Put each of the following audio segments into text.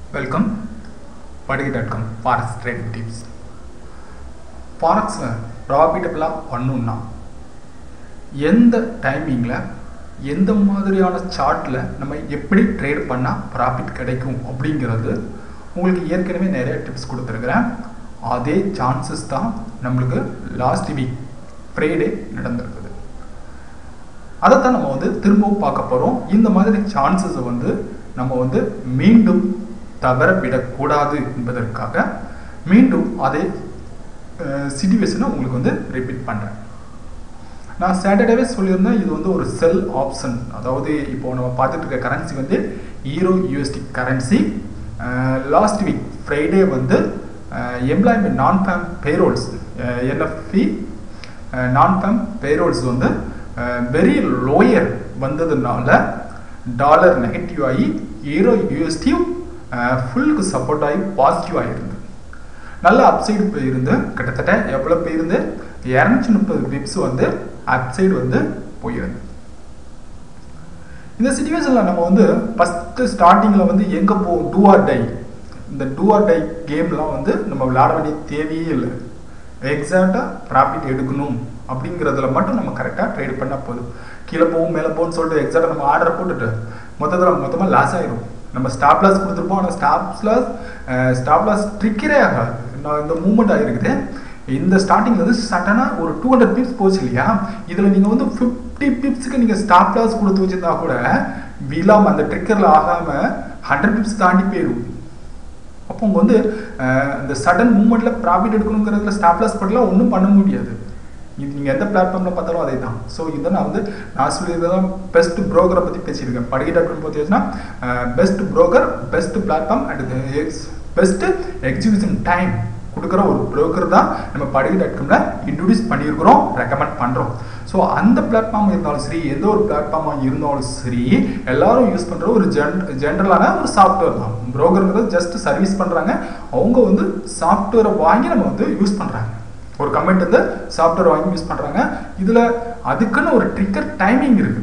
welcome படுகை dot com forex trading tips ஃபாரக்ஸில் ப்ராஃபிட்டபிளாக பண்ணணுன்னா எந்த டைமிங்கில் எந்த மாதிரியான சார்ட்டில் நம்ம எப்படி ட்ரேட் பண்ணால் ப்ராஃபிட் கிடைக்கும் அப்படிங்கிறது உங்களுக்கு ஏற்கனவே நிறைய டிப்ஸ் கொடுத்துருக்குறேன் அதே சான்சஸ் தான் நம்மளுக்கு லாஸ்ட் வீக் ஃப்ரைடே நடந்திருக்குது அதைத்தான் நம்ம வந்து திரும்பவும் பார்க்க போகிறோம் இந்த மாதிரி சான்சஸை வந்து நம்ம வந்து மீண்டும் தவற விடக்கூடாது என்பதற்காக மீண்டும் அதே சுச்சுவேஷனை உங்களுக்கு வந்து ரிப்பீட் பண்ணுறேன் நான் சாட்டர்டேவே சொல்லியிருந்தேன் இது வந்து ஒரு செல் ஆப்ஷன் அதாவது இப்போ நம்ம பார்த்துட்டு இருக்க கரன்சி வந்து euro USD currency last week Friday வந்து employment non farm payrolls NFP non farm payrolls வந்து வெரி லோயர் வந்ததுனால டாலர் நெகட்டிவ் ஆகி ஈரோ யூஎஸ்டியும் ஃபுல்லுக்கு சப்போர்ட் ஆகி பாசிட்டிவ் ஆகிருந்து நல்ல அப்சைடு போயிருந்து கிட்டத்தட்ட எவ்வளோ போயிருந்து இரநூத்தி முப்பது பிப்ஸ் வந்து அப்சைடு வந்து போயிருந்து இந்த சுச்சுவேஷனில் நம்ம வந்து ஃபஸ்ட்டு ஸ்டார்டிங்கில் வந்து எங்கே போவோம் டூ ஆர் டை இந்த டூ ஆர் டை கேம்லாம் வந்து நம்ம விளையாட வேண்டிய தேவையே இல்லை எக்ஸாக்டாக ப்ராஃபிட் எடுக்கணும் அப்படிங்கிறதுல மட்டும் நம்ம கரெக்டாக ட்ரேட் பண்ணால் போதும் கீழே போகும் மேலே போகும்னு சொல்லிட்டு எக்ஸாக்டாக நம்ம ஆர்டர் போட்டுட்டு மொத்தத்தில் மொத்தமாக லாஸ் ஆயிரும் நம்ம ஸ்டாப் லாஸ் கொடுத்துருப்போம் ஆனால் ஸ்டாப் லாஸ் ஸ்டாப் லாஸ் ட்ரிக்கரே ஆகாது நான் இந்த மூமெண்ட் ஆகிருக்குது இந்த ஸ்டார்டிங் வந்து சட்டனாக ஒரு டூ ஹண்ட்ரட் பிப்ஸ் போச்சு இல்லையா இதில் நீங்கள் வந்து ஃபிஃப்டி பிப்ஸுக்கு நீங்கள் ஸ்டாப் லாஸ் கொடுத்து வச்சிருந்தா கூட விழாமல் அந்த ட்ரிக்கரில் ஆகாமல் ஹண்ட்ரட் பிப்ஸ் தாண்டி போயிடும் அப்போ உங்க வந்து இந்த சடன் மூமெண்ட்டில் ப்ராஃபிட் எடுக்கணுங்கிறதுல ஸ்டாப் லாஸ் பண்ணலாம் ஒன்றும் பண்ண முடியாது இது நீங்கள் எந்த பிளாட்ஃபார்மில் பார்த்தாலும் அதே தான் ஸோ இதை நான் வந்து நான் சொல்லியிருந்ததான் பெஸ்ட் ப்ரோக்கரை பற்றி பேசியிருக்கேன் படிக்க டாட் காம் பார்த்தீங்கன்னா best broker best platform and best exhibition time கொடுக்குற ஒரு ப்ரோக்கர் தான் நம்ம படிக்க டாட் காமில் இன்ட்ரடியூஸ் பண்ணியிருக்கிறோம் ரெக்கமெண்ட் பண்ணுறோம் ஸோ அந்த பிளாட்ஃபார்ம் இருந்தாலும் சரி எந்த ஒரு பிளாட்ஃபார்மாக இருந்தாலும் சரி எல்லாரும் யூஸ் பண்ணுற ஒரு ஜென் ஜென்ரலான ஒரு சாஃப்ட்வேர் தான் ப்ரோக்கருங்கிறது ஜஸ்ட் சர்வீஸ் பண்ணுறாங்க அவங்க வந்து சாஃப்ட்வேரை வாங்கி நம்ம வந்து யூஸ் பண்ணுறாங்க ஒரு கமெண்ட் வந்து சாஃப்ட்வேர் வாங்கி யூஸ் பண்ணுறாங்க இதில் அதுக்குன்னு ஒரு ட்ரிக்கர் டைமிங் இருக்குது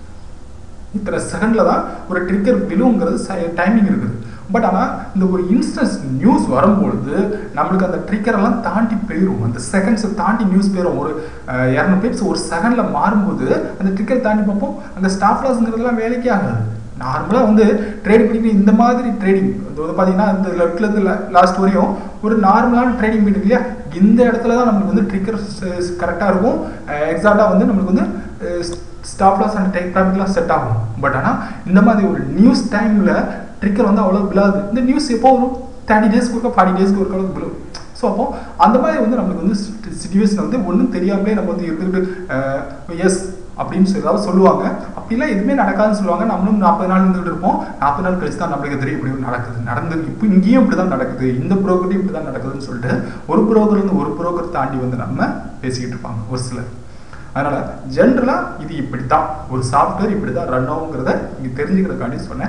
இத்தனை செகண்டில் தான் ஒரு ட்ரிக்கர் விழுங்கிறது டைமிங் இருக்குது பட் ஆனால் இந்த ஒரு இன்ஸ்டன்ஸ் நியூஸ் வரும்பொழுது நம்மளுக்கு அந்த ட்ரிக்கரெல்லாம் தாண்டி போயிடும் அந்த செகண்ட்ஸை தாண்டி நியூஸ் போயிடும் ஒரு இரநூறு பேப்ஸ் ஒரு செகண்டில் மாறும்போது அந்த ட்ரிக்கர் தாண்டி பார்ப்போம் அந்த ஸ்டாப் லாஸ்ங்கிறதுலாம் வேலைக்கே ஆகாது நார்மலாக வந்து ட்ரேட் பண்ணிக்கிற இந்த மாதிரி ட்ரேடிங் அது வந்து பார்த்தீங்கன்னா இந்த லெஃப்ட்லேருந்து லாஸ்ட் வரையும் ஒரு நார்மலான ட்ரேடிங் மீட்டிங் இல்லையா இந்த இடத்துல தான் நம்மளுக்கு வந்து ட்ரிக்கர் கரெக்டாக இருக்கும் எக்ஸாக்டாக வந்து நம்மளுக்கு வந்து ஸ்டாப் லாஸ் அண்ட் டைப் ப்ராஃபிட்லாம் செட் ஆகும் பட் ஆனால் இந்த மாதிரி ஒரு நியூஸ் டைமில் ட்ரிக்கர் வந்து அவ்வளோ விழாது இந்த நியூஸ் எப்போ வரும் தேர்ட்டி டேஸ்க்கு ஒருக்கா ஃபார்ட்டி டேஸ்க்கு ஒருக்கா விழும் ஸோ அப்போ அந்த மாதிரி வந்து நம்மளுக்கு வந்து சுச்சுவேஷன் வந்து ஒன்றும் தெரியாமலே நம்ம வந்து இருந்துக்கிட்டு எஸ் அப்படின்னு சொல்லி ஏதாவது சொல்லுவாங்க அப்படிலாம் எதுவுமே நடக்காதுன்னு சொல்லுவாங்க நம்மளும் நாற்பது நாள் இருந்துகிட்டு இருப்போம் நாற்பது நாள் கழிச்சு தான் நம்மளுக்கு தெரியும் இப்படி நடக்குது நடந்து இப்போ இங்கேயும் இப்படி தான் நடக்குது இந்த ப்ரோக்கர்ட்டையும் இப்படி தான் நடக்குதுன்னு சொல்லிட்டு ஒரு ப்ரோக்கர்லேருந்து ஒரு ப்ரோக்கர் தாண்டி வந்து நம்ம பேசிக்கிட்டு இருப்பாங்க ஒரு சிலர் அதனால் ஜென்ரலாக இது இப்படி தான் ஒரு சாஃப்ட்வேர் இப்படி தான் ரன் ஆகுங்கிறத இங்கே தெரிஞ்சுக்கிறதுக்காண்டி சொன்னேன்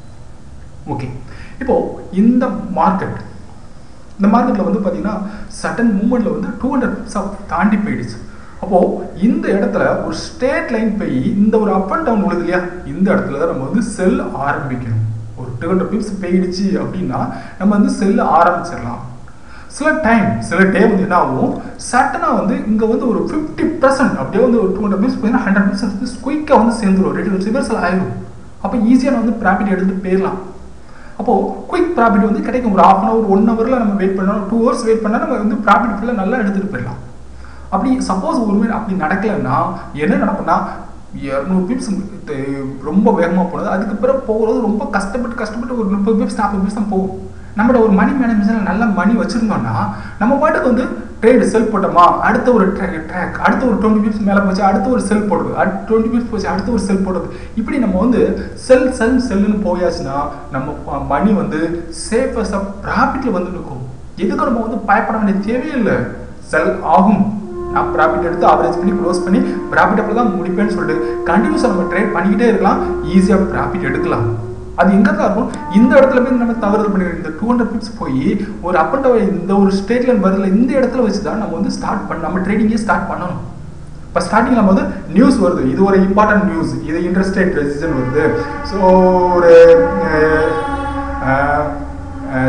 ஓகே இப்போது இந்த மார்க்கெட் இந்த மார்க்கெட்டில் வந்து பார்த்தீங்கன்னா சட்டன் மூமெண்ட்டில் வந்து டூ ஹண்ட்ரட் தாண்டி போயிடுச்சு அப்போது இந்த இடத்துல ஒரு ஸ்ட்ரேட் லைன் போய் இந்த ஒரு அப் அண்ட் டவுன் விழுது இல்லையா இந்த இடத்துல தான் நம்ம வந்து செல் ஆரம்பிக்கணும் ஒரு டூ ஹண்ட்ரட் பிப்ஸ் போயிடுச்சு அப்படின்னா நம்ம வந்து செல் ஆரம்பிச்சிடலாம் சில டைம் சில டே வந்து என்ன ஆகும் சட்டனாக வந்து இங்கே வந்து ஒரு ஃபிஃப்டி பர்சன்ட் அப்படியே வந்து ஒரு டூ ஹண்ட்ரட் பிப்ஸ் போயின்னா ஹண்ட்ரட் பர்சன்ட் வந்து குயிக்காக வந்து சேர்ந்துடும் ரெண்டு ரிவர்சல் ஆயிடும் அப்போ ஈஸியாக நம்ம வந்து ப்ராஃபிட் எடுத்துகிட்டு போயிடலாம் அப்போது குயிக் ப்ராஃபிட் வந்து கிடைக்கும் ஒரு ஹாஃப் அன் அவர் ஒன் ஹவரில் நம்ம வெயிட் பண்ணோம் டூ ஹவர்ஸ் வெயிட் பண்ணால் நம்ம வந்து ப்ராஃபிட் ஃபுல்லாக நல்லா எடுத்துகிட்டு போயிடலாம் அப்படி சப்போஸ் ஒருவேளை அப்படி நடக்கலைன்னா என்ன நடக்கும்னா இரநூறு பிப்ஸ் ரொம்ப வேகமாக போனது அதுக்கு பிறகு போகிறது ரொம்ப கஷ்டப்பட்டு கஷ்டப்பட்டு ஒரு முப்பது பிப்ஸ் நாற்பது பிப்ஸ் தான் போகும் நம்மளோட ஒரு மணி மேனேஜ்மெண்ட் நல்ல மணி வச்சுருந்தோம்னா நம்ம பாட்டுக்கு வந்து ட்ரேடு செல் போட்டோமா அடுத்த ஒரு ட்ராக் அடுத்த ஒரு டுவெண்ட்டி பிப்ஸ் மேலே போச்சு அடுத்த ஒரு செல் போடுறது அடுத்த டுவெண்ட்டி பிப்ஸ் போச்சு அடுத்த ஒரு செல் போடுறது இப்படி நம்ம வந்து செல் செல் செல்லுன்னு போயாச்சுன்னா நம்ம மணி வந்து சேஃபஸ்டாக ப்ராஃபிட்டில் வந்து நிற்கும் எதுக்கு நம்ம வந்து பயப்பட வேண்டிய தேவையில்லை செல் ஆகும் நான் ப்ராஃபிட் எடுத்து ஆவரேஜ் பண்ணி க்ளோஸ் பண்ணி ப்ராஃபிட் அப்போ தான் முடிப்பேன்னு சொல்லிட்டு கண்டினியூஸாக நம்ம ட்ரேட் பண்ணிக்கிட்டே இருக்கலாம் ஈஸியாக ப்ராஃபிட் எடுக்கலாம் அது எங்கே தான் இருக்கும் இந்த இடத்துல போய் நம்ம தவறுதல் பண்ணிடுறோம் இந்த டூ ஹண்ட்ரட் பிப்ஸ் போய் ஒரு அப் அண்ட் இந்த ஒரு ஸ்டேட் லைன் வரல இந்த இடத்துல வச்சு தான் நம்ம வந்து ஸ்டார்ட் பண்ண நம்ம ட்ரேடிங்கே ஸ்டார்ட் பண்ணணும் இப்போ ஸ்டார்டிங் நம்ம வந்து நியூஸ் வருது இது ஒரு இம்பார்ட்டன்ட் நியூஸ் இது இன்ட்ரெஸ்ட் ரேட் ரெசிஷன் வருது ஸோ ஒரு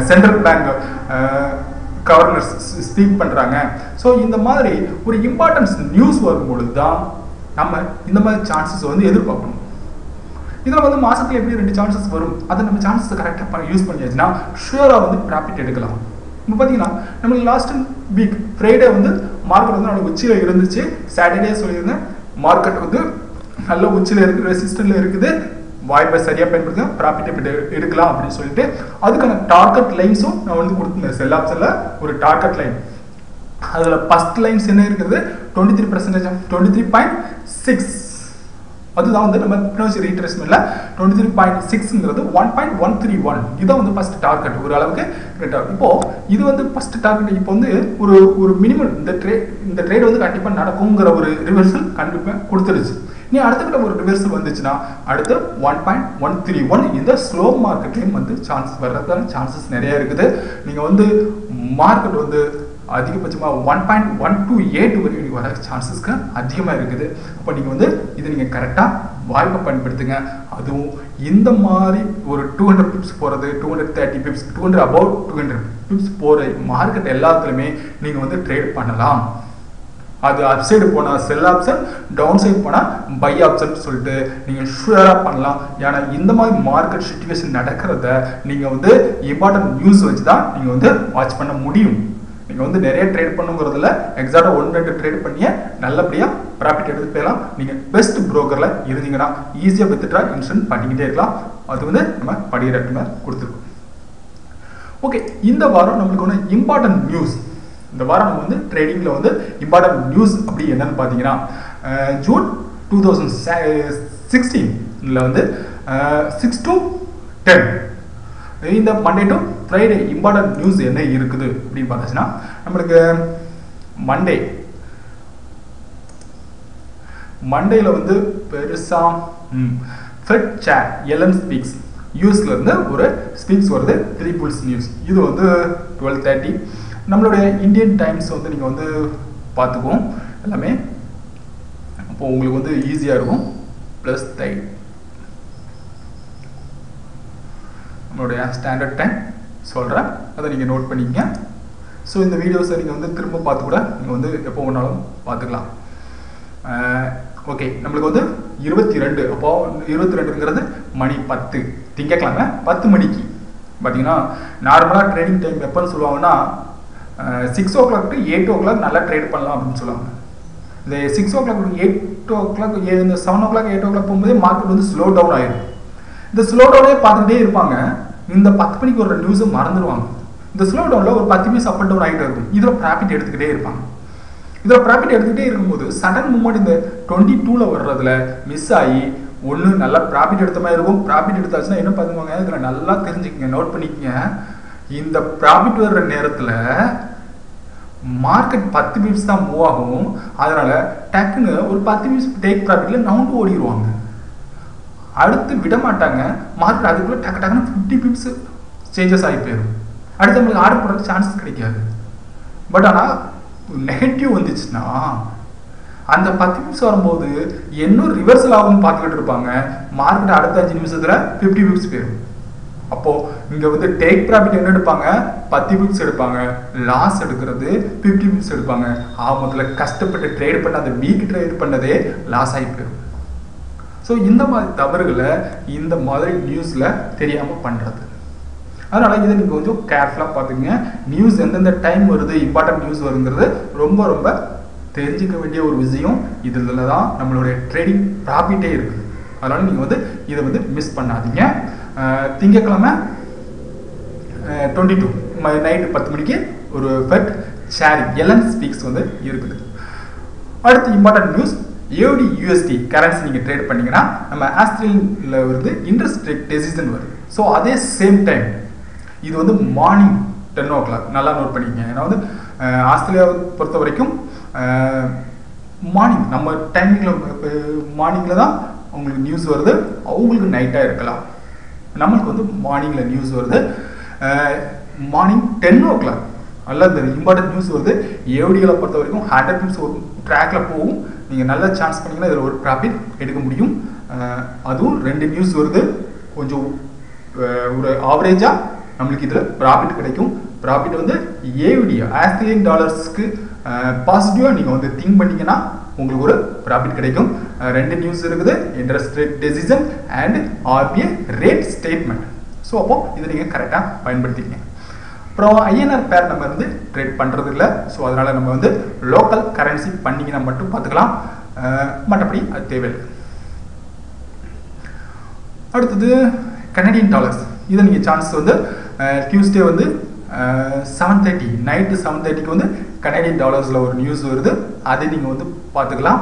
சென்ட்ரல் பேங்க் கவர்னர்ஸ் ஸ்பீக் பண்ணுறாங்க ஸோ இந்த மாதிரி ஒரு இம்பார்ட்டன்ஸ் நியூஸ் வரும்பொழுது தான் நம்ம இந்த மாதிரி சான்சஸ் வந்து எதிர்பார்க்கணும் இதில் வந்து மாசத்துல எப்படி ரெண்டு சான்சஸ் வரும் அதை நம்ம சான்சஸ் கரெக்டாக யூஸ் பண்ணியாச்சுன்னா ஷுவராக வந்து ப்ராஃபிட் எடுக்கலாம் இப்போ பார்த்தீங்கன்னா நம்மளுக்கு லாஸ்ட் வீக் ஃப்ரைடே வந்து மார்க்கெட் வந்து நல்ல உச்சியில் இருந்துச்சு சாட்டர்டே சொல்லியிருந்தேன் மார்க்கெட் வந்து நல்ல உச்சியில் இருக்குது ரெசிஸ்டன்ட்ல இருக்குது வாய்ப்பை சரியாக பயன்படுத்த ப்ராஃபிட்டை எடுக்கலாம் அப்படின்னு சொல்லிட்டு அதுக்கான டார்கெட் லைன்ஸும் நான் வந்து கொடுத்துருந்தேன் செல் ஆப்ஷனில் ஒரு டார்கெட் லைன் அதில் ஃபர்ஸ்ட் லைன்ஸ் என்ன இருக்குது twenty three percentage twenty three point six அதுதான் வந்து நம்ம ஃபினான்ஷியல் ரீட்ரேஸ்மெண்ட்ல டுவெண்ட்டி த்ரீ பாயிண்ட் சிக்ஸ்ங்கிறது one point one three one இதான் வந்து ஃபர்ஸ்ட் டார்கெட் ஒரு அளவுக்கு ரெட் ஆகும் இப்போ இது வந்து ஃபர்ஸ்ட் டார்கெட் இப்போ வந்து ஒரு ஒரு மினிமம் இந்த ட்ரேட் இந்த ட்ரேட் வந்து கண்டிப்பாக நடக்குங்கிற ஒரு ரிவர்சல் கண்டிப்பாக கொடுத்துருச்சு நீ அடுத்த கிட்ட ஒரு ரிவர்சல் வந்துச்சுன்னா அடுத்து one point one three one இந்த ஸ்லோ மார்க்கெட்லேயும் வந்து சான்ஸ் வர்றதுக்கான சான்சஸ் நிறைய இருக்குது நீங்கள் வந்து மார்க்கெட் வந்து அதிகபட்சமாக one point one two eight வரைக்கும் வர சான்சஸ்க்கு அதிகமாக இருக்குது அப்போ நீங்கள் வந்து இதை நீங்கள் கரெக்டாக வாய்ப்பை பயன்படுத்துங்க அதுவும் இந்த மாதிரி ஒரு டூ ஹண்ட்ரட் பிப்ஸ் போகிறது two hundred thirty pips two hundred about two hundred pips போகிற மார்க்கெட் எல்லாத்துலையுமே நீங்கள் வந்து ட்ரேட் பண்ணலாம் அது அப் சைடு போனால் செல் ஆப்ஷன் டவுன் சைடு போனால் பை ஆப்ஷன் சொல்லிட்டு நீங்கள் ஷுவராக பண்ணலாம் ஏன்னா இந்த மாதிரி மார்க்கெட் சுச்சுவேஷன் நடக்கிறத நீங்கள் வந்து இம்பார்ட்டன்ட் நியூஸ் வச்சு தான் நீங்கள் வந்து வாட்ச் பண்ண முடியும் நீங்கள் வந்து நிறைய ட்ரேட் பண்ணுங்கிறதுல எக்ஸாக்டாக ஒன்று ரெண்டு ட்ரேட் பண்ணியே நல்லபடியாக ப்ராஃபிட் எடுத்து போயிடலாம் நீங்கள் பெஸ்ட் ப்ரோக்கரில் இருந்தீங்கன்னா ஈஸியாக வித்துட்ரா இன்சூரன்ஸ் பண்ணிக்கிட்டே இருக்கலாம் அது வந்து நம்ம படிக்கிற கொடுத்துருக்கோம் ஓகே இந்த வாரம் நம்மளுக்கு ஒன்று இம்பார்ட்டன்ட் நியூஸ் இந்த வாரம் நம்ம வந்து ட்ரேடிங்கில் வந்து இம்பார்ட்டன்ட் நியூஸ் அப்படி என்னன்னு பார்த்தீங்கன்னா ஜூன் டூ தௌசண்ட் சிக்ஸ்டீனில் வந்து சிக்ஸ் டு டென் இந்த Monday to Friday important news என்ன இருக்குது அப்படின்னு பார்த்தாச்சுன்னா நம்மளுக்கு மண்டே மண்டேல வந்து பெருசா ஃபெட் சேட் எலன் ஸ்பீக்ஸ் யூஎஸ்ல இருந்து ஒரு ஸ்பீக்ஸ் வருது த்ரீ புல்ஸ் நியூஸ் இது வந்து டுவெல் தேர்ட்டி நம்மளுடைய இந்தியன் டைம்ஸ் வந்து நீங்கள் வந்து பார்த்துக்குவோம் எல்லாமே அப்போ உங்களுக்கு வந்து ஈஸியாக இருக்கும் ப்ளஸ் தை நம்மளுடைய ஸ்டாண்டர்ட் டைம் சொல்கிறேன் அதை நீங்கள் நோட் பண்ணிக்கங்க ஸோ இந்த வீடியோஸை நீங்கள் வந்து திரும்ப பார்த்து கூட நீங்கள் வந்து எப்போ வேணாலும் பார்த்துக்கலாம் ஓகே நம்மளுக்கு வந்து இருபத்தி ரெண்டு அப்போ இருபத்தி ரெண்டுங்கிறது மணி பத்து திங்கக்கிழமை பத்து மணிக்கு பார்த்தீங்கன்னா நார்மலாக ட்ரேடிங் டைம் எப்போன்னு சொல்லுவாங்கன்னா six o'clock to eight o'clock நல்லா ட்ரேட் பண்ணலாம் அப்படின்னு சொல்லுவாங்க இந்த six o'clock eight o'clock இந்த seven o'clock eight o'clock போகும்போதே மார்க்கெட் வந்து ஸ்லோ டவுன் ஆயிடும் இந்த ஸ்லோ டவுனே பார்த்துக்கிட்டே இருப்பாங்க இந்த பத்து மணிக்கு ஒரு நியூஸை மறந்துடுவாங்க இந்த ஸ்லோ டவுனில் ஒரு பத்து பீஸ் அப் அண்ட் டவுன் ஆகிட்டு இருக்கும் இதில் ப்ராஃபிட் எடுத்துக்கிட்டே இருப்பாங்க இதில் ப்ராஃபிட் எடுத்துக்கிட்டே இருக்கும்போது சடன் மூமெண்ட் இந்த டுவெண்ட்டி டூவில் வர்றதுல மிஸ் ஆகி ஒன்று நல்லா ப்ராஃபிட் எடுத்த மாதிரி இருக்கும் ப்ராஃபிட் எடுத்தாச்சுன்னா என்ன பண்ணுவாங்க இதில் நல்லா தெரிஞ்சுக்கங்க நோட் பண்ணிக்கங்க இந்த ப்ராஃபிட் வர்ற நேரத்தில் மார்க்கெட் பத்து பீப்ஸ் தான் மூவ் ஆகும் அதனால டக்குன்னு ஒரு பத்து பீப்ஸ் டேக் ப்ராஃபிட்ல நவுண்டு ஓடிடுவாங்க அடுத்து விட மாட்டாங்க மார்க்கெட் அதுக்குள்ள டக்கு டக்குன்னு ஃபிஃப்டி பிப்ஸ் சேஞ்சஸ் ஆகி போயிடும் அடுத்து நம்மளுக்கு ஆர்டர் போடுறதுக்கு சான்சஸ் கிடைக்காது பட் ஆனால் நெகட்டிவ் வந்துச்சுன்னா அந்த பத்து நிமிஷம் வரும்போது இன்னும் ரிவர்சல் ஆகும்னு பார்த்துக்கிட்டு இருப்பாங்க மார்க்கெட் அடுத்த அஞ்சு நிமிஷத்துல ஃபிஃப்டி பிப்ஸ் போயிடும் அப்போ இங்க வந்து டேக் ப்ராஃபிட் என்ன எடுப்பாங்க பத்து பிப்ஸ் எடுப்பாங்க லாஸ் எடுக்கிறது ஃபிஃப்டி பிப்ஸ் எடுப்பாங்க ஆமத்துல கஷ்டப்பட்டு ட்ரேட் பண்ண அந்த வீக் ட்ரேட் பண்ணதே லாஸ் ஆகி போயிடும் ஸோ இந்த மாதிரி தவறுகளை இந்த மாதிரி நியூஸ்ல தெரியாம பண்றது அதனால இதை நீங்க கொஞ்சம் கேர்ஃபுல்லாக பார்த்துங்க நியூஸ் எந்தெந்த டைம் வருது இம்பார்ட்டன்ட் நியூஸ் வருங்கிறது ரொம்ப ரொம்ப தெரிஞ்சுக்க வேண்டிய ஒரு விஷயம் இதுல தான் நம்மளுடைய ட்ரேடிங் ப்ராஃபிட்டே இருக்குது அதனால நீங்க வந்து இதை வந்து மிஸ் பண்ணாதீங்க திங்கக்கிழமை டுவெண்ட்டி டூ நைட்டு பத்து மணிக்கு ஒரு ஃபெட் ஷேரிங் எலன் ஸ்பீக்ஸ் வந்து இருக்குது அடுத்து important news AD USD currency நீங்கள் ட்ரேட் பண்ணீங்கன்னா நம்ம ஆஸ்திரேலியில் வருது இன்ட்ரெஸ்ட் ரேட் டெசிஷன் வருது ஸோ அதே சேம் டைம் இது வந்து மார்னிங் டென் ஓ கிளாக் நல்லா நோட் பண்ணிக்கங்க ஏன்னா வந்து ஆஸ்திரேலியாவை பொறுத்த வரைக்கும் மார்னிங் நம்ம டைமிங்கில் மார்னிங்கில் தான் உங்களுக்கு நியூஸ் வருது அவங்களுக்கு நைட்டாக இருக்கலாம் நம்மளுக்கு வந்து மார்னிங்கில் நியூஸ் வருது மார்னிங் டென் ஓ கிளாக் நல்ல இந்த இம்பார்ட்டன்ட் நியூஸ் வருது ஏடிகளை பொறுத்த வரைக்கும் ஹண்ட்ரட் நியூஸ் ஒரு ட்ராக்ல போகும் நீங்கள் நல்ல சான்ஸ் பண்ணீங்கன்னா இதில் ஒரு ப்ராஃபிட் எடுக்க முடியும் அதுவும் ரெண்டு நியூஸ் வருது கொஞ்சம் ஒரு ஆவரேஜாக நம்மளுக்கு இதில் ப்ராஃபிட் கிடைக்கும் ப்ராஃபிட் வந்து ஏவிடி ஆஸ்திரேலியன் டாலர்ஸ்க்கு பாசிட்டிவாக நீங்கள் வந்து திங்க் பண்ணீங்கன்னா உங்களுக்கு ஒரு ப்ராஃபிட் கிடைக்கும் அஹ் ரெண்டு நியூஸ் இருக்குது interest rate decision and RBI rate statement so அப்போ இதை நீங்கள் கரெக்டாக பயன்படுத்திக்கங்க அப்புறம் ஐஎன்ஆர் பேர் நம்ம வந்து ட்ரேட் பண்ணுறது இல்லை ஸோ அதனால் நம்ம வந்து லோக்கல் கரன்சி பண்ணிங்கன்னா மட்டும் பார்த்துக்கலாம் அஹ் மற்றபடி அது தேவையில்லை அடுத்தது கனடியன் டாலர்ஸ் இதை நீங்கள் சான்ஸ் வந்து டியூஸ்டே வந்து செவன் தேர்ட்டி நைட்டு செவன் தேர்ட்டிக்கு வந்து கனடியன் டாலர்ஸில் ஒரு நியூஸ் வருது அதை நீங்கள் வந்து பார்த்துக்கலாம்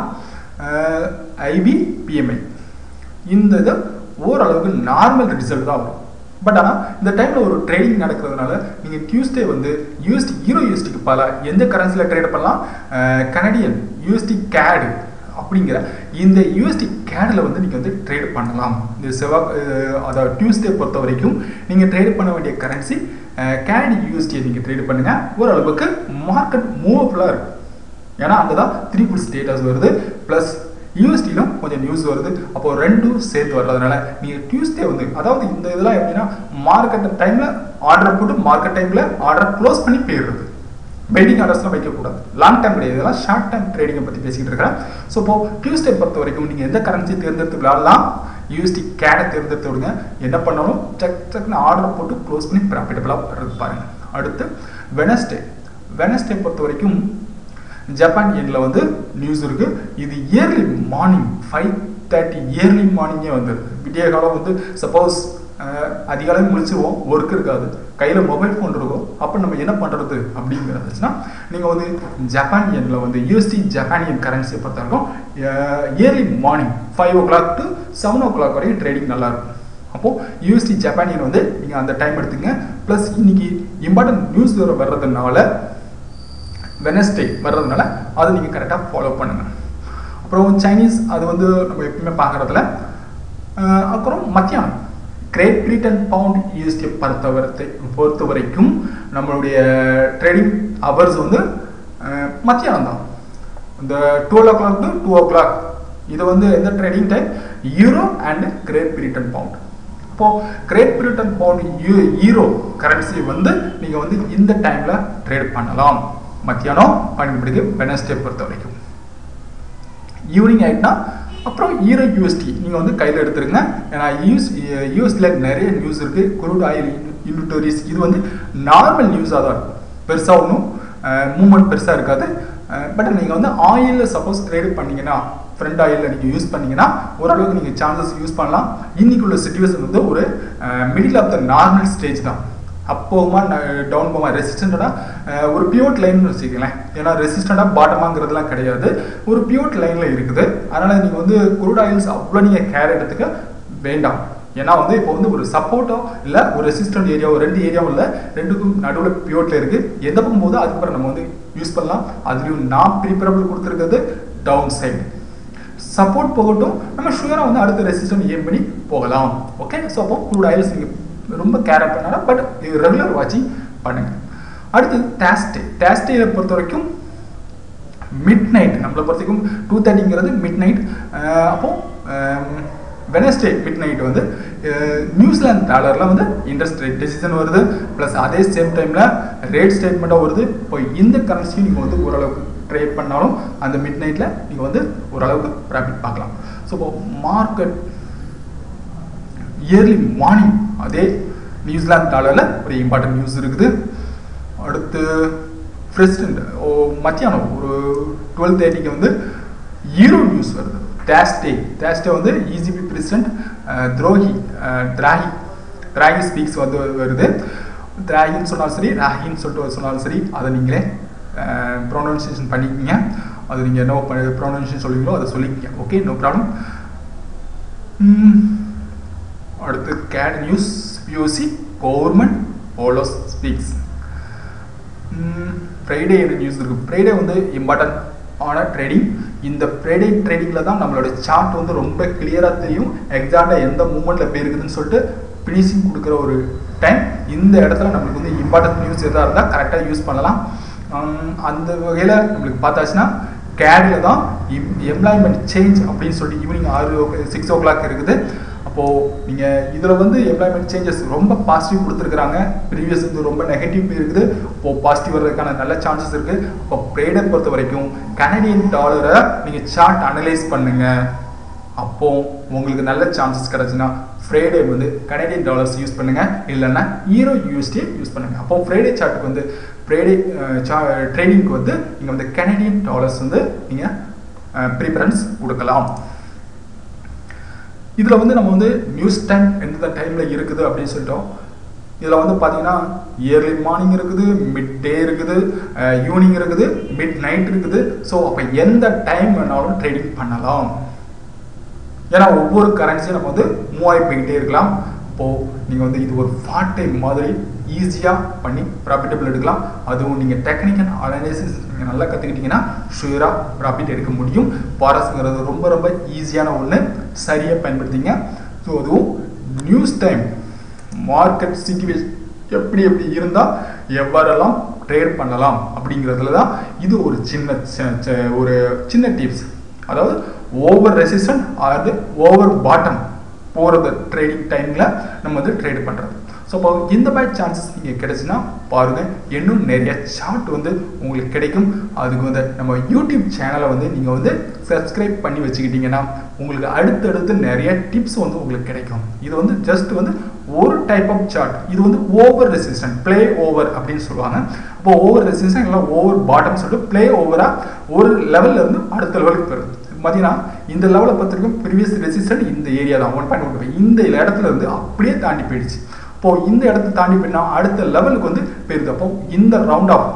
ஐபி பிஎம்ஐ இந்த இது ஓரளவுக்கு நார்மல் ரிசல்ட் தான் வரும் பட் ஆனால் இந்த டைமில் ஒரு ட்ரேடிங் நடக்கிறதுனால நீங்கள் டியூஸ்டே வந்து யூஎஸ்டி ஹீரோ யூஎஸ்டிக்கு பல எந்த கரன்சியில் ட்ரேட் பண்ணலாம் கனடியன் யூஎஸ்டி கேடு அப்படிங்கிற இந்த யூஎஸ்டி கேடில் வந்து நீங்கள் வந்து ட்ரேட் பண்ணலாம் இந்த செவ்வாய் அஹ், அதாவது டியூஸ்டே பொறுத்த வரைக்கும் நீங்கள் ட்ரேட் பண்ண வேண்டிய கரன்சி கேடி யூஎஸ்டியை நீங்கள் ட்ரேட் பண்ணுங்கள் ஓரளவுக்கு மார்க்கெட் மூவபுளாக இருக்கும் ஏன்னா அங்கே தான் த்ரீபிள் ஸ்டேட்டஸ் வருது ப்ளஸ் யூஎஸ்டியிலும் கொஞ்சம் நியூஸ் வருது அப்போ ரெண்டும் சேர்த்து வர்றதுனால நீங்கள் டியூஸ்டே வந்து அதாவது இந்த இதெல்லாம் எப்படின்னா மார்க்கெட் டைமில் ஆர்டர் போட்டு மார்க்கெட் டைமில் ஆர்டர் க்ளோஸ் பண்ணி போயிடுறது பெண்டிங் ஆர்டர்ஸ்லாம் வைக்கக்கூடாது லாங் டைம் கிடையாது இதெல்லாம் ஷார்ட் டைம் ட்ரேடிங்கை பற்றி பேசிக்கிட்டு இருக்கிறேன் ஸோ இப்போ டியூஸ்டே பொறுத்த வரைக்கும் நீங்கள் எந்த கரன்சி தேர்ந்தெடுத்து விளாடலாம் யூஎஸ்டி கேடை தேர்ந்தெடுத்து விடுங்க என்ன பண்ணாலும் சக் சக்னு ஆர்டர் போட்டு க்ளோஸ் பண்ணி ப்ராஃபிட்டபுளாக வர்றது பாருங்கள் அடுத்து வெனஸ்டே வெனஸ்டே பொறுத்த வரைக்கும் ஜப்பான் எண்ணில் வந்து நியூஸ் இருக்கு இது early morning five thirty early மார்னிங்கே வந்து விடிய காலம் வந்து சப்போஸ் அதிகாலை முடிச்சிருவோம் ஒர்க் இருக்காது கையில் மொபைல் ஃபோன் இருக்கும் அப்போ நம்ம என்ன பண்ணுறது அப்படிங்கிறதுச்சுன்னா நீங்கள் வந்து ஜப்பான் எண்ணில் வந்து யூஎஸ்டி ஜப்பானியன் கரன்சியை பொறுத்த வரைக்கும் early morning five o'clock to seven o'clock வரைக்கும் ட்ரேடிங் நல்லா இருக்கும் அப்போது யூஎஸ்டி ஜப்பானியன் வந்து நீங்கள் அந்த டைம் எடுத்துங்க ப்ளஸ் இன்னைக்கு இம்பார்ட்டன்ட் நியூஸ் வர்றதுனால வெனஸ்டே வர்றதுனால அதை நீங்கள் கரெக்டாக ஃபாலோ பண்ணுங்கள் அப்புறம் சைனீஸ் அது வந்து நம்ம எப்பவுமே பார்க்குறதுல அப்புறம் மத்தியானம் கிரேட் பிரிட்டன் பவுண்ட் யூஎஸ்டி பொறுத்தவரத்தை பொறுத்த வரைக்கும் நம்மளுடைய ட்ரேடிங் ஹவர்ஸ் வந்து அஹ், மத்தியானம் தான் இந்த twelve o'clock to two o'clock இது வந்து எந்த trading time euro and Great Britain pound இப்போ Great Britain pound euro currency வந்து நீங்கள் வந்து இந்த டைமில் ட்ரேட் பண்ணலாம் மத்தியானம் பன்னெண்டு மணிக்கு வெனஸ்டே பொறுத்த வரைக்கும் ஈவினிங் ஆகிட்டுனா அப்புறம் ஈரோ யூஎஸ்டி நீங்கள் வந்து கையில் எடுத்துருங்க ஏன்னா யூஎஸ் யூஎஸ்ல நிறைய நியூஸ் இருக்குது குரூட் ஆயில் இன்வென்டரிஸ் இது வந்து நார்மல் நியூஸாக தான் இருக்கும் பெருசாக ஒன்றும் மூமெண்ட் பெருசாக இருக்காது பட் நீங்கள் வந்து ஆயிலில் சப்போஸ் ட்ரேட் பண்ணீங்கன்னா ஃப்ரெண்ட் ஆயிலில் நீங்கள் யூஸ் பண்ணீங்கன்னா ஓரளவுக்கு நீங்கள் சான்சஸ் யூஸ் பண்ணலாம் இன்னைக்கு உள்ள சுச்சுவேஷன் வந்து ஒரு middle of the normal stage தான் அப் போகுமா டவுன் போகுமா ரெசிஸ்டண்டாக ஒரு பியூட் லைன் வச்சுக்கலாம் ஏன்னா ரெசிஸ்டண்டாக பாட்டமாங்கிறதுலாம் கிடையாது ஒரு பியூட் லைனில் இருக்குது அதனால் நீங்கள் வந்து குரூட் ஆயில்ஸ் அவ்வளோ நீங்கள் கேர் எடுத்துக்க வேண்டாம் ஏன்னா வந்து இப்போ வந்து ஒரு சப்போர்ட்டோ இல்லை ஒரு ரெசிஸ்டன்ட் ஏரியாவோ ரெண்டு ஏரியாவும் இல்லை ரெண்டுக்கும் நடுவில் பியூட்டில் இருக்குது எந்த பக்கம் போதோ அதுக்கப்புறம் நம்ம வந்து யூஸ் பண்ணலாம் அதுலேயும் நான் ப்ரீஃபரபிள் கொடுத்துருக்கிறது டவுன் சைடு சப்போர்ட் போகட்டும் நம்ம ஷுகராக வந்து அடுத்த ரெசிஸ்டன்ட் ஏம் பண்ணி போகலாம் ஓகே ஸோ அப்போ குரூட் ஆயில்ஸ் நீங்கள் ரொம்ப கேர் பண்ணாலும் பட் ரெகுலர் வாட்சிங் பண்ணுங்க அடுத்து டேஸ்டே டேஸ்டேயை பொறுத்த வரைக்கும் மிட் நைட் நம்மளை பொறுத்த வரைக்கும் டூ தேர்ட்டிங்கிறது மிட் நைட் அப்போ வெனஸ்டே மிட் நைட் வந்து நியூசிலாந்து டாலரில் வந்து இன்ட்ரெஸ்ட் ரேட் டெசிஷன் வருது ப்ளஸ் அதே சேம் டைமில் ரேட் ஸ்டேட்மெண்ட்டாக வருது இப்போ இந்த கரன்சியும் நீங்கள் வந்து ஓரளவுக்கு ட்ரேட் பண்ணாலும் அந்த மிட் நைட்டில் நீங்கள் வந்து ஓரளவுக்கு ப்ராஃபிட் பார்க்கலாம் ஸோ இப்போ மார்க்கெட் இயர்லி மார்னிங் அதே நியூசிலாந்து டாலரில் ஒரு இம்பார்ட்டன்ட் நியூஸ் இருக்குது அடுத்து பிரசிடென்ட் ஓ மத்தியானம் ஒரு டுவெல் தேர்ட்டிக்கு வந்து ஈரோ நியூஸ் வருது தேஸ்டே தேஸ்டே வந்து இஜிபி பிரசிடென்ட் துரோகி திராகி திராகி ஸ்பீக்ஸ் வந்து வருது திராகின்னு சொன்னாலும் சரி ராகின்னு சொல்லிட்டு சொன்னாலும் சரி அதை நீங்களே ப்ரொனவுன்சியேஷன் பண்ணிக்கிங்க அது நீங்கள் என்ன ப்ரொனவுன்சியேஷன் சொல்லுவீங்களோ அதை சொல்லிக்கங்க ஓகே நோ ப்ராப்ளம் அடுத்து கேட் நியூஸ் பியூசி கவர்மெண்ட் ஓலோஸ் ஸ்பீக்ஸ் ஃப்ரைடே என்ன நியூஸ் இருக்குது ஃப்ரைடே வந்து இம்பார்ட்டன்ட் ஆன ட்ரேடிங் இந்த ஃப்ரைடே ட்ரேடிங்கில் தான் நம்மளோட சார்ட் வந்து ரொம்ப கிளியராக தெரியும் எக்ஸாக்டாக எந்த மூமெண்ட்டில் போயிருக்குதுன்னு சொல்லிட்டு ஃபினிஷிங் கொடுக்குற ஒரு டைம் இந்த இடத்துல நம்மளுக்கு வந்து இம்பார்ட்டன்ட் நியூஸ் எதாக இருந்தால் கரெக்டாக யூஸ் பண்ணலாம் அந்த வகையில் நம்மளுக்கு பார்த்தாச்சுன்னா கேடில் தான் எம்ப்ளாய்மெண்ட் சேஞ்ச் அப்படின்னு சொல்லிட்டு ஈவினிங் ஆறு சிக்ஸ் ஓ கிளாக் இருக்குது அப்போ அப்போது நீங்கள் இதில் வந்து எம்ப்ளாய்மெண்ட் சேஞ்சஸ் ரொம்ப பாசிட்டிவ் கொடுத்துருக்குறாங்க ப்ரீவியஸ் வந்து ரொம்ப நெகட்டிவ் இருக்குது இப்போது பாசிட்டிவ் வர்றதுக்கான நல்ல சான்சஸ் இருக்குது இப்போ ப்ரேடை பொறுத்த வரைக்கும் கனடியன் டாலரை நீங்கள் சார்ட் அனலைஸ் பண்ணுங்கள் அப்போ உங்களுக்கு நல்ல சான்சஸ் கிடச்சுன்னா ஃப்ரைடே வந்து கனடியன் டாலர்ஸ் யூஸ் பண்ணுங்க இல்லைன்னா ஈரோ யூஎஸ்டி யூஸ் பண்ணுங்க அப்போ ஃப்ரைடே சார்ட்டுக்கு வந்து ஃப்ரைடே ட்ரேடிங்க்கு வந்து நீங்கள் வந்து கனடியன் டாலர்ஸ் வந்து நீங்கள் ப்ரிஃபரன்ஸ் கொடுக்கலாம் இதில் வந்து நம்ம வந்து நியூஸ் டைம் எந்தெந்த டைமில் இருக்குது அப்படின்னு சொல்லிட்டோம் இதில் வந்து பார்த்தீங்கன்னா இயர்லி மார்னிங் இருக்குது மிட் டே இருக்குது ஈவினிங் இருக்குது மிட் நைட் இருக்குது ஸோ அப்போ எந்த டைம் வேணாலும் ட்ரேடிங் பண்ணலாம் ஏன்னா ஒவ்வொரு கரன்சியும் நம்ம வந்து மூவ் ஆகி போய்கிட்டே இருக்கலாம் இப்போது நீங்கள் வந்து இது ஒரு பார்ட் டைம் மாதிரி ஈஸியாக பண்ணி ப்ராஃபிட்டபிள் எடுக்கலாம் அதுவும் நீங்கள் டெக்னிக்கல் அனாலிசிஸ் நீங்கள் நல்லா கற்றுக்கிட்டீங்கன்னா ஷுவராக ப்ராஃபிட் எடுக்க முடியும் பாரஸ்ங்கிறது ரொம்ப ரொம்ப ஈஸியான ஒன்று சரியாக பயன்படுத்திங்க ஸோ அதுவும் நியூஸ் டைம் மார்க்கெட் சிச்சுவேஷன் எப்படி எப்படி இருந்தால் எவ்வாறெல்லாம் ட்ரேட் பண்ணலாம் அப்படிங்கிறதுல தான் இது ஒரு சின்ன ஒரு சின்ன டிப்ஸ் அதாவது over resistant or over bottom போகிறது ட்ரேடிங் டைமில் நம்ம வந்து ட்ரேட் பண்ணுறது ஸோ அப்போ இந்த மாதிரி சான்சஸ் நீங்கள் கிடைச்சுன்னா பாருங்கள் இன்னும் நிறைய சார்ட் வந்து உங்களுக்கு கிடைக்கும் அதுக்கு வந்து நம்ம யூடியூப் சேனலை வந்து நீங்கள் வந்து சப்ஸ்கிரைப் பண்ணி வச்சுக்கிட்டிங்கன்னா உங்களுக்கு அடுத்தடுத்து நிறைய டிப்ஸ் வந்து உங்களுக்கு கிடைக்கும் இது வந்து ஜஸ்ட் வந்து ஒரு டைப் ஆஃப் சார்ட் இது வந்து ஓவர் ரெசிஸ்டன்ட் பிளே ஓவர் அப்படின்னு சொல்லுவாங்க அப்போ ஓவர் ரெசிஸ்டன்ட் இல்லை ஓவர் பாட்டம் சொல்லிட்டு பிளே ஓவராக ஒரு லெவல்ல இருந்து அடுத்த லெவலுக்கு போயிருது பார்த்தீங்கன்னா இந்த லெவலை பொறுத்தவரைக்கும் ப்ரீவியஸ் ரெசிஸ்டன்ட் இந்த ஏரியா தான் ஒன் பாயிண்ட் ஒன் ஃபைவ் இந்த இடத்துல இருந்து அப்படியே தாண்டி போயிடுச்சு இப்போ இந்த இடத்த தாண்டி போயினா அடுத்த லெவலுக்கு வந்து போயிருது அப்போ இந்த ரவுண்ட் ஆஃப்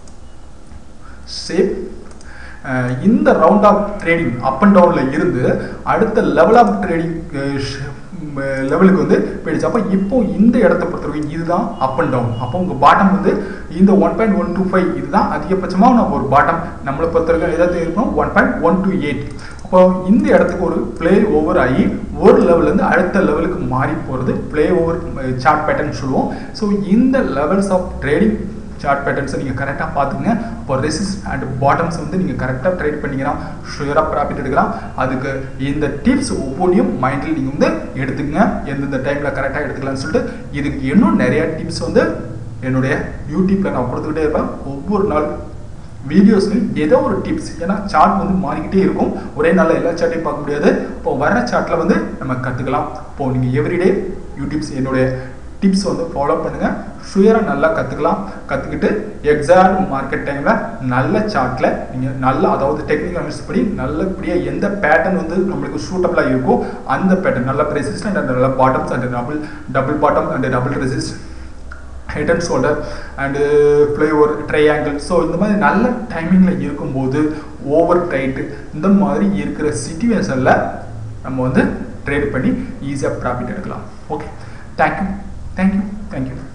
ஷேப் இந்த round off trading up and டவுனில் இருந்து அடுத்த லெவல் ஆஃப் ட்ரேடிங் லெவலுக்கு வந்து போயிடுச்சு அப்போ இப்போ இந்த இடத்த பொறுத்தவரைக்கும் இதுதான் அப் அண்ட் டவுன் அப்போ உங்கள் பாட்டம் வந்து இந்த one point one two five இதுதான் அதிகபட்சமாக நம்ம ஒரு பாட்டம் நம்மளை பொறுத்தவரைக்கும் ஏதாவது இருக்கணும் one point one two eight அப்போ இந்த இடத்துக்கு ஒரு பிளே ஓவர் ஆகி ஒரு லெவல்லேருந்து அடுத்த லெவலுக்கு மாறி போகிறது பிளே ஓவர் சார்ட் பேட்டர்ன் சொல்லுவோம் ஸோ இந்த லெவல்ஸ் ஆஃப் ட்ரேடிங் சார்ட் பேட்டர்ன்ஸை நீங்கள் கரெக்டாக பார்த்துங்க இப்போ ரெசிஸ்ட் அண்ட் பாட்டம்ஸ் வந்து நீங்கள் கரெக்டாக ட்ரேட் பண்ணிங்கன்னா ஷுவராக ப்ராஃபிட் எடுக்கலாம் அதுக்கு இந்த டிப்ஸ் ஒவ்வொன்றையும் மைண்டில் நீங்கள் வந்து எடுத்துக்கங்க எந்தெந்த டைமில் கரெக்டாக எடுத்துக்கலாம்னு சொல்லிட்டு இதுக்கு இன்னும் நிறைய டிப்ஸ் வந்து என்னுடைய யூடியூப்பில் நான் கொடுத்துக்கிட்டே இருப்பேன் ஒவ்வொரு நாள் வீடியோஸ்லையும் ஏதோ ஒரு டிப்ஸ் ஏன்னா சார்ட் வந்து மாறிக்கிட்டே இருக்கும் ஒரே நாளில் எல்லா சார்ட்டையும் பார்க்க முடியாது இப்போ வர சார்ட்டில் வந்து நம்ம கற்றுக்கலாம் இப்போது நீங்கள் எவ்ரிடே யூடியூப்ஸ் என்னுடைய டிப்ஸ் வந்து ஃபாலோ பண்ணுங்கள் ஷுயராக நல்லா கற்றுக்கலாம் கற்றுக்கிட்டு எக்ஸாக்ட் மார்க்கெட் டைமில் நல்ல சார்ட்டில் நீங்கள் நல்லா அதாவது டெக்னிக்கல் அனாலிசிஸ் படி நல்லபடியாக எந்த பேட்டர்ன் வந்து நம்மளுக்கு சூட்டபுளாக இருக்கோ அந்த பேட்டர்ன் நல்ல ரெசிஸ்டன்ட் அண்ட் நல்ல bottoms and double double bottom and double resist head and shoulder and flyover triangle so இந்த மாதிரி நல்ல டைமிங்கில் இருக்கும்போது ஓவர் டைட்டு இந்த மாதிரி இருக்கிற சுச்சுவேஷனில் நம்ம வந்து ட்ரேட் பண்ணி ஈஸியாக ப்ராஃபிட் எடுக்கலாம் ஓகே தேங்க்யூ தேங்க்யூ தேங்க்யூ